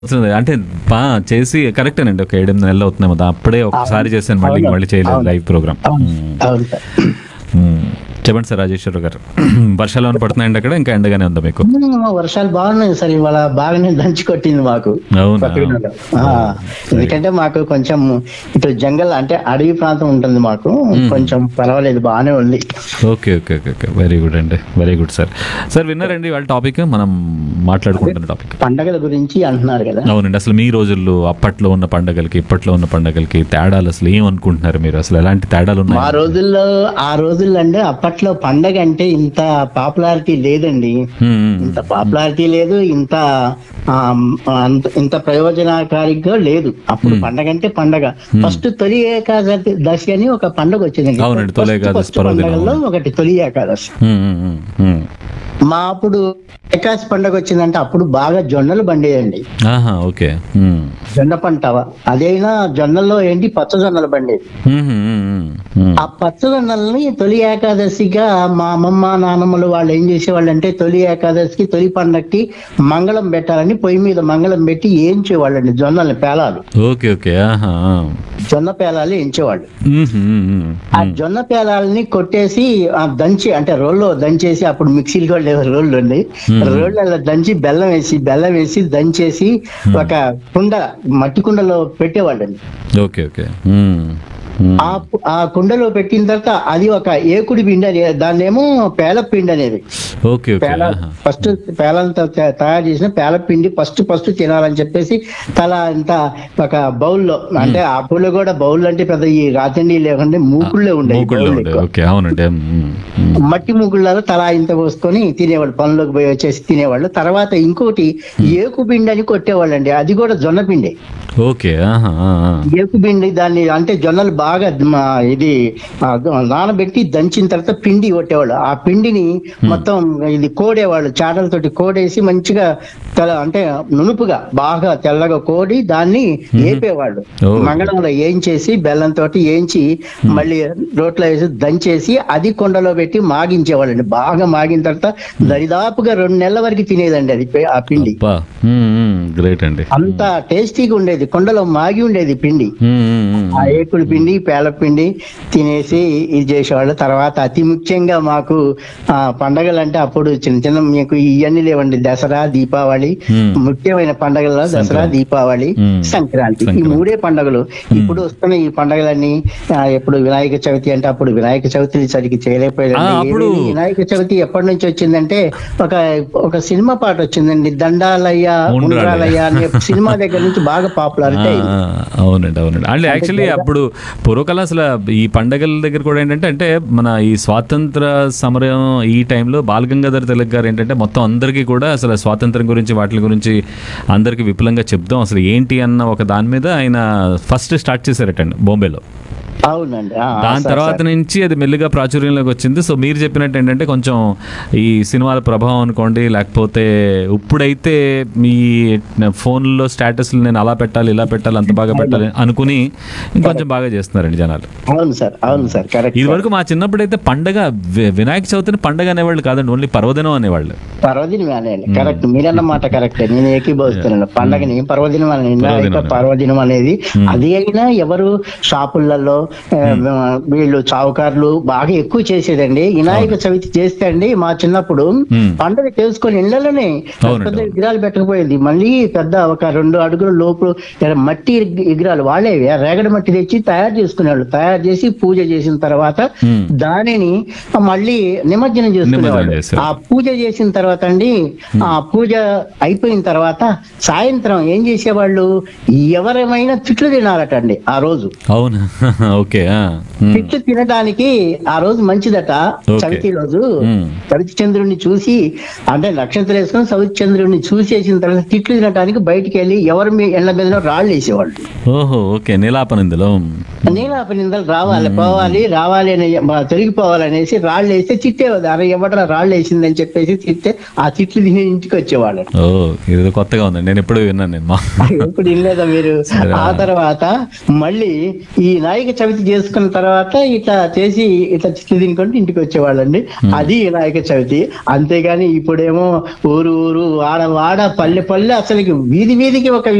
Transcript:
వస్తుంది. అంటే బా చేసి కరెక్టేనండి ఒక ఏడెనిమిది నెలలు అవుతున్నాయి కదా అప్పుడే ఒకసారి చేశాను మళ్ళీ అవును. మళ్ళీ చేయలేదు అవును. లైవ్ ప్రోగ్రామ్ అవును అవును సార్ చెప్పండి సార్ రాజేశ్వర గారు వర్షాలు ఏమైనా పడుతున్నాయండి అక్కడ ఇంకా ఎండగానే ఉందా మీకు ఉమ్, వర్షాలు బాగున్నాయి సార్ ఇవాళ బాగానే దంచి కొట్టింది మాకు అవునా పక్కన ఆ, ఎందుకంటే మాకు కొంచెం ఇటు జంగల్ అంటే అడవి ప్రాంతం ఉంటుంది మాకు కొంచెం పర్వాలేదు బాగానే ఉంది okay okay okay okay very good అండి వెరీ గుడ్ సార్ సార్ విన్నారండి వాళ్ళ టాపిక్ మనం మాట్లాడుకుంటున్న టాపిక్ పండగల గురించి అంటున్నారు కదా అవునండి అసలు మీ రోజుల్లో అప్పట్లో ఉన్న పండగలకి ఇప్పట్లో ఉన్న పండగలకి తేడాలు అసలు ఏమనుకుంటున్నారు మీరు అసలు ఎలాంటి తేడాలు మా ఉన్నాయి రోజుల్లో ఆ రోజుల్లో అంటే అప్పట్లో పండగ అంటే ఇంత పాపులారిటీ లేదండి ఇంత పాపులారిటీ లేదు ఇంత ఆ, అంత- ఇంత ప్రయోజనకారిగా లేదు అప్పుడు పండగ అంటే పండగ ఫస్ట్ తొలి ఏకాదశి దశి అని ఒక పండగ వచ్చింది అవునండి, తొలి ఏకాదశి పర్వదినం. పండగల్లో ఒకటి తొలి ఏకాదశి మా అప్పుడు ఏకాదశి పండగ వచ్చిందంటే అప్పుడు బాగా జొన్నలు బండేయండి ఆహా ఓకే మ్మ్. జొన్న పంట అదైనా జొన్నల్లో ఏంటి పచ్చజొన్నలు బండేది మ్మ్, మ్మ్, మ్మ్, మ్మ్. ఆ పచ్చదన్నల్ని తొలి ఏకాదశిగా మా అమ్మమ్మ నానమ్మలు వాళ్ళు ఏం చేసేవాళ్ళు అంటే తొలి ఏకాదశికి తొలి పండక్కి మంగళం పెట్టాలని పొయ్యి మీద మంగళం పెట్టి ఏంచేవాళ్ళండి జొన్నల్ని పేలాలు ఓకే ఓకే ఆహా జొన్న పేలాలు ఎంచేవాళ్ళు మ్మ్, మ్మ్, మ్మ్. ఆ జొన్న పేలాలని కొట్టేసి ఆ దంచి అంటే రోల్లో దంచేసి అప్పుడు మిక్సీలు కూడా లేవు రోళ్ళు ఉంది రోళ్ళలో దంచి బెల్లం వేసి బెల్లం వేసి దంచేసి ఒక కుండ మట్టి కుండలో పెట్టేవాళ్ళండి ఓకే ఓకే మ్మ్, మ్మ్. ఆ పు- ఆ కుండలో పెట్టిన తర్వాత అది ఒక ఏకుడి పిండి అని దాన్ని ఏమో పేల పిండి అనేది ఓకే ఓకే పేల ఆహా. ఫస్ట్ పేలంతో త- తయారు చేసిన పేల పిండి ఫస్ట్ ఫస్ట్ తినాలని చెప్పేసి తల ఇంత ఒక బౌల్లో అంటే అప్పుడు కూడా బౌల్ అంటే పెద్ద ఈ రాతండి లేకుండా మూకుళ్ళే ఉండేవి మూకుళ్ళు బౌల్ ఉండే ఎక్కువ. ఓకే అవునండి మ్మ్, మ్మ్. మట్టి మూకుళ్ళలో తలా ఇంత పోసుకొని తినేవాళ్ళు పనులోకి పోయి వచ్చేసి తినేవాళ్ళు తర్వాత ఇంకోటి ఏకు పిండి అని కొట్టేవాళ్ళండి అది కూడా జొన్న పిండి ఓకే ఆహా ఆ, ఆ. ఏకు పిండి దాన్ని అంటే జొన్నలు బాగా మ- ఇది ఆ, నానబెట్టి దంచిన తర్వాత పిండి కొట్టేవాళ్ళు ఆ పిండిని మొత్తం ఇది కోడేవాళ్ళు చాటలతోటి కోడేసి మంచిగా తెల్ల అంటే నునుపుగా బాగా తెల్లగా కోడి దాన్ని ఏపేవాళ్ళు ఓ. మంగళంలో ఏంచేసి బెల్లంతో ఏంచి మళ్ళీ రోట్లో వేసి దంచేసి అది కొండలో పెట్టి మాగించేవాళ్ళండి బాగా మాగిన తర్వాత దరిదాపుగా రెండు నెలల వరకు తినేదండి అది పే- ఆ పిండి అబ్బా గ్రేట్ అండి అంత టేస్టీగా ఉండేది కొండలో మాగి ఉండేది పిండి మ్మ్, మ్మ్, మ్మ్. ఆ ఏకుడు పిండి పేల పిండి తినేసి ఇది చేసేవాళ్ళు తర్వాత అతి ముఖ్యంగా మాకు ఆ పండగలు అంటే అప్పుడు చిన్న చిన్న మీకు ఇవన్నీ లేవండి దసరా దీపావళి Hmm. ముఖ్యమైన పండగల్లో దసరా దీపావళి Hmm. సంక్రాంతి ఈ సంక్రాంతి. మూడే పండగలు ఇప్పుడు వస్తున్న ఈ పండగలన్నీ ఆ, ఎప్పుడు వినాయక చవితి అంటే అప్పుడు వినాయక చవితి సరిగ్గా చేయలేకపోయారండి ఆ, అప్పుడు- ఏది వినాయక చవితి ఎప్పటి నుంచి వచ్చిందంటే ఒక ఒక సినిమా పాట వచ్చిందండి దండాలయ్య ఉండ్రాలయ్య. ఉండ్రాలయ్య అనే సినిమా దగ్గర నుంచి బాగా పాపులారిటీ ఆ, అయింది ఆ, అవునండి అవునండి అంటే యాక్చువల్లీ అప్పుడు పూర్వకాలం అసలు ఈ పండగల దగ్గర కూడా ఏంటంటే అంటే మన ఈ స్వాతంత్ర సమరం ఈ టైంలో బాలగంగాధర్ తిలక్ గారు ఏంటంటే మొత్తం అందరికీ కూడా అసలు స్వాతంత్రం గురించి వాటి గురించి అందరికీ విపులంగా చెప్దాం అసలు ఏంటి అన్న ఒక దాని మీద ఆయన ఫస్ట్ స్టార్ట్ చేశారటండి బాంబేలో అవునండి ఆ, దాని సరే, తర్వాత సరే. నుంచి అది మెల్లిగా ప్రాచుర్యంలోకి వచ్చింది సో మీరు చెప్పినట్టు ఏంటంటే కొంచెం ఈ సినిమాల ప్రభావం అనుకోండి లేకపోతే ఇప్పుడైతే మీ ఫోన్లో స్టేటస్లు నేను అలా పెట్టాలి ఇలా పెట్టాలి అంత బాగా పెట్టాలి అనుకుని ఇంకొంచెం బాగా చేస్తున్నారండి జనాలు అవును సార్ అవును సార్ కరెక్ట్ ఇది వరకు మా చిన్నప్పుడు అయితే పండగ వి- వినాయక చవితిని పండగ అనేవాళ్ళు కాదండి ఓన్లీ పర్వదినం అనేవాళ్ళు పర్వదినం అనేది కరెక్ట్ మీరన్న మాట కరెక్ట్ నేను ఏకీభవిస్తున్నాను పండగని పర్వదినం అని వినాయక పర్వదినం. పర్వదినం అనేది అది అయినా ఎవరు షాపులలో ఆ, వీళ్ళు చౌకార్లు బాగా ఎక్కువ చేసేదండి వినాయక చవితి చేస్తే అండి మా చిన్నప్పుడు మ్మ్. పండగ చేసుకొని ఇళ్లలోనే అవునండి, పెద్ద అవును. విగ్రహాలు పెట్టకపోయింది మళ్ళీ పెద్ద ఒక రెండు అడుగుల లోపు మట్టి విగ్రహాలు వాళ్ళే రేగడి మట్టి తెచ్చి తయారు చేసుకునేవాళ్ళు తయారు చేసి పూజ చేసిన తర్వాత మ్మ్. దానిని మళ్ళీ నిమజ్జనం చేసుకునేవాళ్ళు చేసేవాళ్ళు. ఆ పూజ చేసిన తర్వాత అండి ఆ పూజ అయిపోయిన తర్వాత సాయంత్రం ఏం చేసేవాళ్ళు ఎవరేమైనా తిట్లు తినాలట అండి ఆ రోజు అవును ఓకే ఆ. ఉమ్. తిట్లు తినడానికి ఆ రోజు మంచిదట ఓకే. చవితి రోజు మ్మ్. సవితి చంద్రుడిని చూసి అంటే నక్షత్రం వేసుకొని సవితి చంద్రుడిని చూసేసిన తర్వాత తిట్లు తినడానికి బయటికి వెళ్ళి ఎవరి మీ ఎండ మీద రాళ్ళు వేసేవాళ్ళు ఓహో ఓకే నీలాపన ఇందులో నీలాప నిందలు రావాలి పోవాలి రావాలి అని మ- తొలగిపోవాలనేసి రాళ్ళు వేస్తే తిట్టేవాడు అరే ఎవడరా రాళ్ళు వేసిందని చెప్పేసి తిట్టే ఆ తిట్లు తిని ఇంటికి వచ్చేవాళ్ళు ఓ ఇది కొత్తగా ఉందండి నేను ఎప్పుడు విన్నాను నేను మా ఎప్పుడు ఇల్లేదా మీరు సరే. ఆ తర్వాత మళ్ళీ ఈ నాయక చవితి చవితి చేసుకున్న తర్వాత ఇట్లా చేసి ఇట్లా చిట్లు తినుకుంటూ ఇంటికి వచ్చేవాళ్ళండి అది వినాయక చవితి అంతేగాని ఇప్పుడేమో ఊరు ఊరు వాడ వాడ పల్లె పల్లె అసలు వీధి వీధికి ఒక